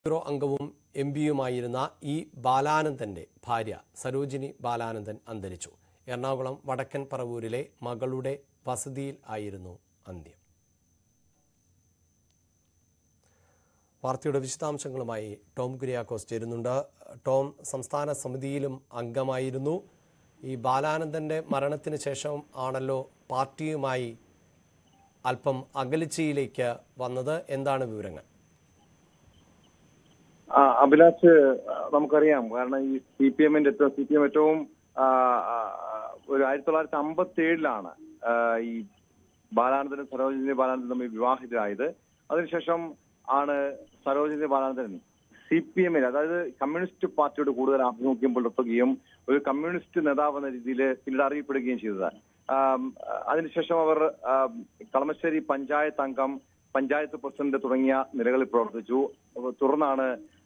bureau അംഗവും M പിയുമായിരുന്ന E ബാലാനന്ദന്റെ ഭാര്യ സരോജിനി ബാലാനന്ദൻ അന്തരിച്ചു എറണാകുളം വടക്കൻ പറവൂരിലെ മകളുടെ വസതിയിൽ ആയിരുന്നു അന്ത്യം വാർത്തയുടെ വിശദാംശങ്ങളുമായി ടോം കുര്യാക്കോസ് ചേരുന്നുണ്ട് ടോം സംസ്ഥാന സമിതിയിലും അംഗമായിരുന്നു ഈ ബാലാനന്ദന്റെ മരണത്തിന് ശേഷം ആണല്ലോ പാർട്ടിയുമായി അല്പം അകലിച്ചയിലേക്ക് വന്നത് എന്താണ് വിവരങ്ങൾ ആ, അഭിലാഷ് ആ, നമുക്കറിയാം കാരണം ഈ സി പി എമ്മിന്റെ സി പി എം ഏറ്റവും ആ, ആ, ഒരു ആയിരത്തി തൊള്ളായിരത്തി അമ്പത്തി ഏഴിലാണ് ഈ ബാലാനന്ദനും സരോജിനി ബാലാനന്ദനും തമ്മിൽ വിവാഹിതരായത് അതിനുശേഷം ആണ് സരോജിനി ബാലാനന്ദൻ സി പി എമ്മിൽ അതായത് കമ്മ്യൂണിസ്റ്റ് പാർട്ടിയോട് കൂടുതൽ ആഭിമുഖ്യം പുലർത്തുകയും ഒരു കമ്മ്യൂണിസ്റ്റ് നേതാവ് എന്ന രീതിയിൽ പിന്നീട് അറിയപ്പെടുകയും ചെയ്തത് ആം, അതിനുശേഷം അവർ ആം, കളമശ്ശേരി പഞ്ചായത്ത് അംഗം പഞ്ചായത്ത് പ്രസിഡന്റ് തുടങ്ങിയ നിലകളിൽ പ്രവർത്തിച്ചു തുടർന്നാണ്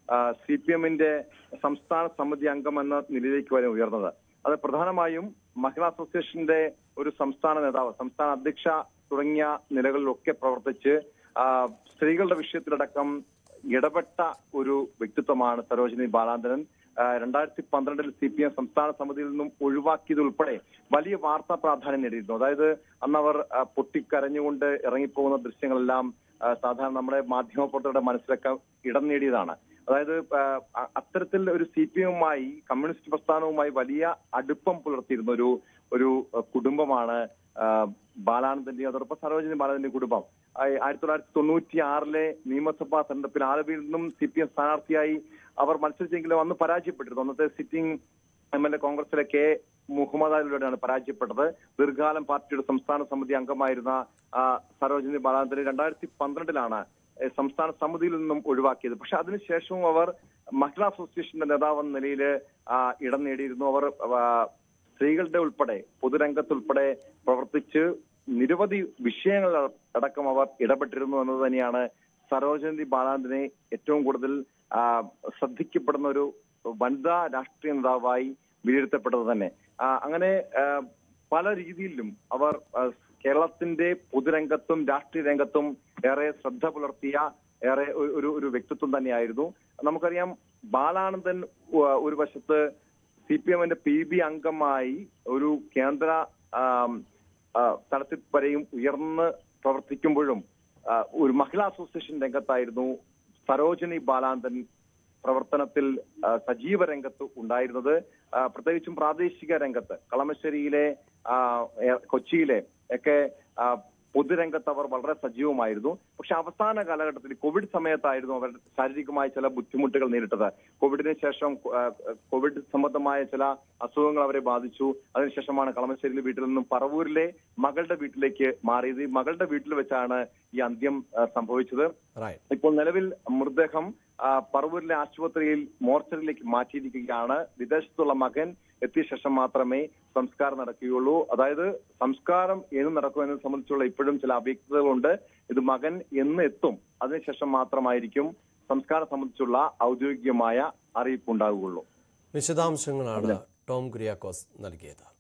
സി പി എമ്മിന്റെ സംസ്ഥാന സമിതി അംഗം എന്ന നിലയിലേക്ക് വരെ ഉയർന്നത് അത് പ്രധാനമായും മഹിളാ അസോസിയേഷന്റെ ഒരു സംസ്ഥാന നേതാവ് സംസ്ഥാന അധ്യക്ഷ തുടങ്ങിയ നിലകളിലൊക്കെ പ്രവർത്തിച്ച് ആ, സ്ത്രീകളുടെ വിഷയത്തിലടക്കം ഇടപെട്ട ഒരു വ്യക്തിത്വമാണ് സരോജിനി ബാലാന്തരൻ രണ്ടായിരത്തി പന്ത്രണ്ടിൽ സി പി എം സംസ്ഥാന സമിതിയിൽ നിന്നും ഒഴിവാക്കിയതുൾപ്പെടെ വലിയ വാർത്താ പ്രാധാന്യം നേടിയിരുന്നു അതായത് അന്ന് അവർ ആ, പൊട്ടിക്കരഞ്ഞുകൊണ്ട് ഇറങ്ങിപ്പോകുന്ന ദൃശ്യങ്ങളെല്ലാം ആ, സാധാരണ നമ്മുടെ മാധ്യമപ്രവർത്തകരുടെ മനസ്സിലൊക്കെ ഇടം നേടിയതാണ് അതായത് ആ, അ- അത്തരത്തിൽ ഒരു സി പി എമ്മുമായി കമ്മ്യൂണിസ്റ്റ് പ്രസ്ഥാനവുമായി വലിയ അടുപ്പം പുലർത്തിയിരുന്ന ഒരു ഒരു ആ, കുടുംബമാണ് ആ, ബാലാനന്ദന്റെയും അതോടൊപ്പം സരോജിനി ബാലാനന്ദന്റെയും കുടുംബം ആയി- ആയിരത്തി തൊള്ളായിരത്തി തൊണ്ണൂറ്റി ആറിലെ നിയമസഭാ തെരഞ്ഞെടുപ്പിൽ ആലവിയിൽ നിന്നും സി പി എം സ്ഥാനാർത്ഥിയായി അവർ മത്സരിച്ചെങ്കിലും അന്ന് പരാജയപ്പെട്ടിരുന്നു അന്നത്തെ സിറ്റിംഗ് എം എൽ എ കോൺഗ്രസിലെ കെ മുഹമ്മദ് അലിലൂടെയാണ് പരാജയപ്പെട്ടത് ദീർഘകാലം പാർട്ടിയുടെ സംസ്ഥാന സമിതി അംഗമായിരുന്ന ആ, സരോജിനി ബാലാനന്ദനെ രണ്ടായിരത്തി പന്ത്രണ്ടിലാണ് ഏഹ്, സംസ്ഥാന സമിതിയിൽ നിന്നും ഒഴിവാക്കിയത് പക്ഷെ അതിനുശേഷവും അവർ മഹിളാ അസോസിയേഷന്റെ നേതാവ് എന്ന നിലയിൽ ഇടം നേടിയിരുന്നു അവർ ആ, സ്ത്രീകളുടെ ഉൾപ്പെടെ പൊതുരംഗത്തുൾപ്പെടെ പ്രവർത്തിച്ച് നിരവധി വിഷയങ്ങൾ അടക്കം അവർ ഇടപെട്ടിരുന്നു എന്നത് തന്നെയാണ് സരോജിനി ബാലാനന്ദനെ ഏറ്റവും കൂടുതൽ ആ, ശ്രദ്ധിക്കപ്പെടുന്ന ഒരു വനിതാ രാഷ്ട്രീയ നേതാവായി വിലയിരുത്തപ്പെട്ടത് തന്നെ ആ, അങ്ങനെ ആ, പല രീതിയിലും അവർ ആ, കേരളത്തിന്റെ പൊതുരംഗത്തും രാഷ്ട്രീയ രംഗത്തും ഏറെ ശ്രദ്ധ പുലർത്തിയ ഏറെ ഒരു- ഒരു ഒരു വ്യക്തിത്വം തന്നെയായിരുന്നു നമുക്കറിയാം ബാലാനന്ദൻ ഉ- ഒരു വശത്ത് സി പി എമ്മിന്റെ പി ബി അംഗമായി ഒരു കേന്ദ്ര ആം, ആ, തലത്തിൽ വരെയും ഉയർന്ന് പ്രവർത്തിക്കുമ്പോഴും ആ, ഒരു മഹിളാ അസോസിയേഷൻ രംഗത്തായിരുന്നു സരോജിനി ബാലാനന്ദൻ പ്രവർത്തനത്തിൽ ആ, സജീവ രംഗത്ത് ഉണ്ടായിരുന്നത് ആ, പ്രത്യേകിച്ചും പ്രാദേശിക രംഗത്ത് കളമശ്ശേരിയിലെ ആ, ഏ- കൊച്ചിയിലെ ഒക്കെ ആ, പൊതുരംഗത്ത് അവർ വളരെ സജീവമായിരുന്നു പക്ഷെ അവസാന കാലഘട്ടത്തിൽ കോവിഡ് സമയത്തായിരുന്നു അവർ ശാരീരികമായ ചില ബുദ്ധിമുട്ടുകൾ നേരിട്ടത് കോവിഡിന് ശേഷം ആ, കോവിഡ് സംബന്ധമായ ചില അസുഖങ്ങൾ അവരെ ബാധിച്ചു അതിനുശേഷമാണ് കളമശ്ശേരിയിലെ വീട്ടിൽ നിന്നും പറവൂരിലെ മകളുടെ വീട്ടിലേക്ക് മാറിയത് ഈ മകളുടെ വീട്ടിൽ വെച്ചാണ് ഈ അന്ത്യം ആ, സംഭവിച്ചത് റൈറ്റ് ഇപ്പോൾ നിലവിൽ മൃതദേഹം ആ, പറവൂരിലെ ആശുപത്രിയിൽ മോർച്ചറിയിലേക്ക് മാറ്റിയിരിക്കുകയാണ് വിദേശത്തുള്ള മകൻ എത്തിയ ശേഷം മാത്രമേ സംസ്കാരം നടക്കുകയുള്ളൂ അതായത് സംസ്കാരം എന്ന് നടക്കുമെന്നത് സംബന്ധിച്ചുള്ള ഇപ്പോഴും ചില അവ്യക്തതകളുണ്ട് ഇത് മകൻ എന്ന് എത്തും അതിനുശേഷം മാത്രമായിരിക്കും സംസ്കാരം സംബന്ധിച്ചുള്ള ഔദ്യോഗികമായ അറിയിപ്പ് ഉണ്ടാകുകയുള്ളൂ വിശദാംശങ്ങളാണ് ടോം കുര്യാക്കോസ് നൽകിയത്